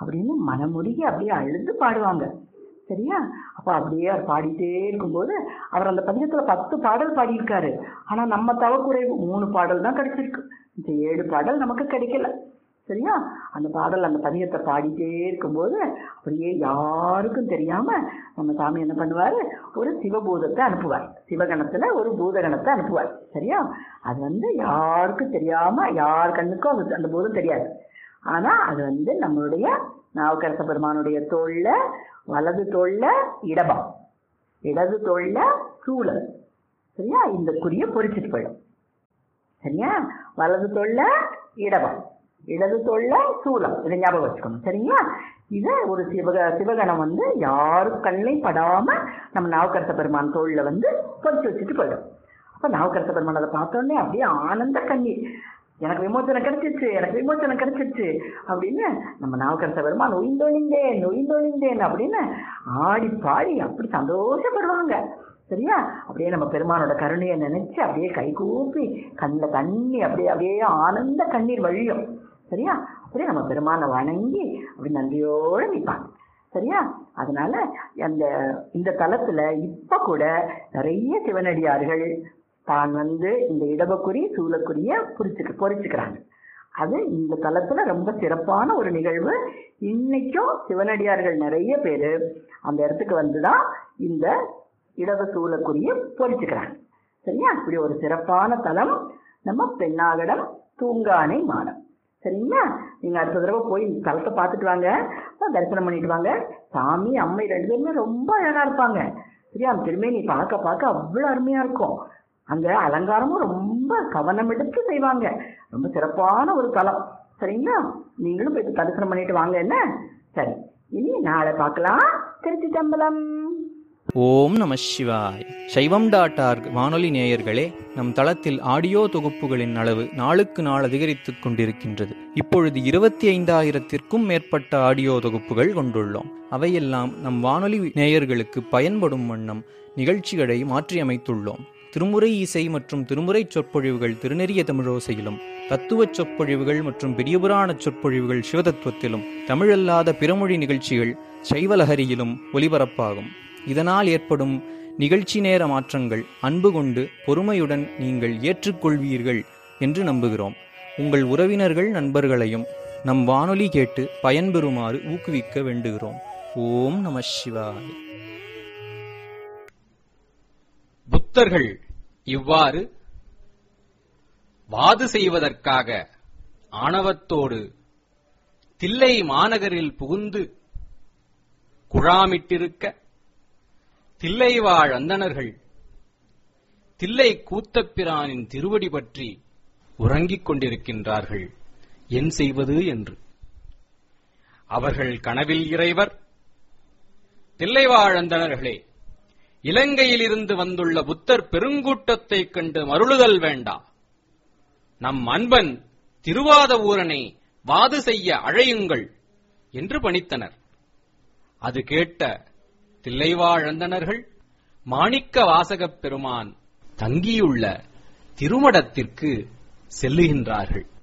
அப்படின்னு மனமுருகி அப்படியே அழுது பாடுவாங்க சரியா அப்ப அப்படியே அவர் பாடிட்டே இருக்கும்போது அவர் அந்த பதிகத்துல பத்து பாடல் பாடியிருக்காரு ஆனா நம்ம தவக்குறைவு மூணு பாடல் தான் கிடைச்சிருக்கு இந்த ஏழு பாடல் நமக்கு கிடைக்கல சரியா அந்த பாடல் அந்த பதிகத்தை பாடிட்டே இருக்கும்போது அப்படியே யாருக்கும் தெரியாம நம்ம சாமி என்ன பண்ணுவாரு ஒரு சிவபூதத்தை அனுப்புவார் சிவகணத்துல ஒரு பூதகணத்தை அனுப்புவார் சரியா அது வந்து யாருக்கும் தெரியாம யார் கண்ணுக்கும் அது அந்த பூதம் தெரியாது ஆனா அது வந்து நம்மளுடைய நாவுக்கரச பெருமானுடைய தோல்ல வலது தோல்ல இடபம் இடது தோல்ல சூழல் சரியா இந்த குறிய பொறிச்சிட்டு போயிடும் சரியா வலது தோல்ல இடபம் இடது தோல்ல சூலம் இதை ஞாபகம் வச்சுக்கணும் சரிங்களா இதை ஒரு சிவக சிவகணம் வந்து யாரு கண்ணையும் படாம நம்ம நாவுக்கரச பெருமான் தோல்ல வந்து பொறிச்சு வச்சுட்டு போயிடும் அப்ப நாவுக்கரச பெருமான் அதை பார்த்தோன்னே அப்படியே ஆனந்த கண்ணீர் எனக்கு விமோச்சனம் கிடைச்சிச்சு எனக்கு விமோச்சனம் கிடைச்சிச்சு அப்படின்னு நம்ம நாவுக்கரச பெருமான் உயிந்தொழிந்தேன் உயிந்தொழிந்தேன் அப்படின்னு ஆடி பாடி அப்படி சந்தோஷப்படுவாங்க சரியா அப்படியே நம்ம பெருமானோட கருணையை நினைச்சு அப்படியே கை கூப்பி கண்ணில் தண்ணி அப்படியே அப்படியே ஆனந்த கண்ணீர் வழியும் சரியா அப்படியே நம்ம பெருமானை வணங்கி அப்படி நன்றியோடு நிற்பாங்க சரியா அதனால அந்த இந்த தலத்துல இப்ப கூட நிறைய சிவனடியார்கள் தான் வந்து இந்த இடபக்குறி சூலக்குரிய புரிச்சுக்க பொறிச்சுக்கிறாங்க அது இந்த தலத்துல ரொம்ப சிறப்பான ஒரு நிகழ்வு இன்னைக்கும் சிவனடியார்கள் நிறைய பேரு அந்த இடத்துக்கு வந்துதான் இந்த இடவ சூலக்குரிய பொறிச்சுக்கிறாங்க சரியா இப்படி ஒரு சிறப்பான தலம் நம்ம பெண்ணாகடம் தூங்கானை மாடம் சரிங்களா நீங்க அடுத்த தடவை போய் இந்த தலத்தை பார்த்துட்டு வாங்க தரிசனம் பண்ணிட்டு வாங்க சாமி அம்மை ரெண்டு பேருமே ரொம்ப அழகா இருப்பாங்க சரியா அந்த திரும்பி நீ பார்க்க பார்க்க அவ்வளவு அருமையா இருக்கும் அங்க அலங்காரமும் ரொம்ப கவனம் எடுத்து செய்வாங்க ரொம்ப சிறப்பான ஒரு தலம் சரிங்களா நீங்களும் போய் தரிசனம் பண்ணிட்டு வாங்க என்ன சரி இனி நாளை பார்க்கலாம் திருச்சி தம்பலம் ஓம் நம சிவாய் சைவம் டாட் ஆர்க் வானொலி நேயர்களே நம் தளத்தில் ஆடியோ தொகுப்புகளின் அளவு நாளுக்கு நாள் அதிகரித்துக் கொண்டிருக்கின்றது இப்பொழுது இருபத்தி ஐந்தாயிரத்திற்கும் மேற்பட்ட ஆடியோ தொகுப்புகள் கொண்டுள்ளோம் அவையெல்லாம் நம் வானொலி நேயர்களுக்கு பயன்படும் வண்ணம் நிகழ்ச்சிகளை மாற்றியமைத்துள்ளோம் திருமுறை இசை மற்றும் திருமுறை சொற்பொழிவுகள் திருநெறிய தமிழோசையிலும் தத்துவச் சொற்பொழிவுகள் மற்றும் பெரியபுராண சொற்பொழிவுகள் சிவதத்துவத்திலும் தமிழல்லாத பிறமொழி நிகழ்ச்சிகள் சைவலஹரியிலும் ஒலிபரப்பாகும் இதனால் ஏற்படும் நிகழ்ச்சி நேர மாற்றங்கள் அன்பு கொண்டு பொறுமையுடன் நீங்கள் ஏற்றுக்கொள்வீர்கள் என்று நம்புகிறோம் உங்கள் உறவினர்கள் நண்பர்களையும் நம் வானொலி கேட்டு பயன்பெறுமாறு ஊக்குவிக்க வேண்டுகிறோம் ஓம் நம சிவாய் புத்தர்கள் இவ்வாறு வாது செய்வதற்காக ஆணவத்தோடு தில்லை மாநகரில் புகுந்து குழாமிட்டிருக்க தில்லைவாழ் அந்தணர்கள் தில்லை கூத்தப்பிரானின் திருவடி பற்றி உறங்கிக் கொண்டிருக்கின்றார்கள் என் செய்வது என்று அவர்கள் கனவில் இறைவர் தில்லைவாழ் அந்தணர்களே இலங்கையிலிருந்து வந்துள்ள புத்தர் பெருங்கூட்டத்தைக் கண்டு மருளுதல் வேண்டா நம் அன்பன் திருவாத ஊரனை வாது செய்ய அழையுங்கள் என்று பணித்தனர் அது கேட்ட தில்லைவாழந்தனர்கள் மாணிக்க வாசகப் பெருமான் தங்கியுள்ள திருமடத்திற்கு செல்லுகின்றார்கள்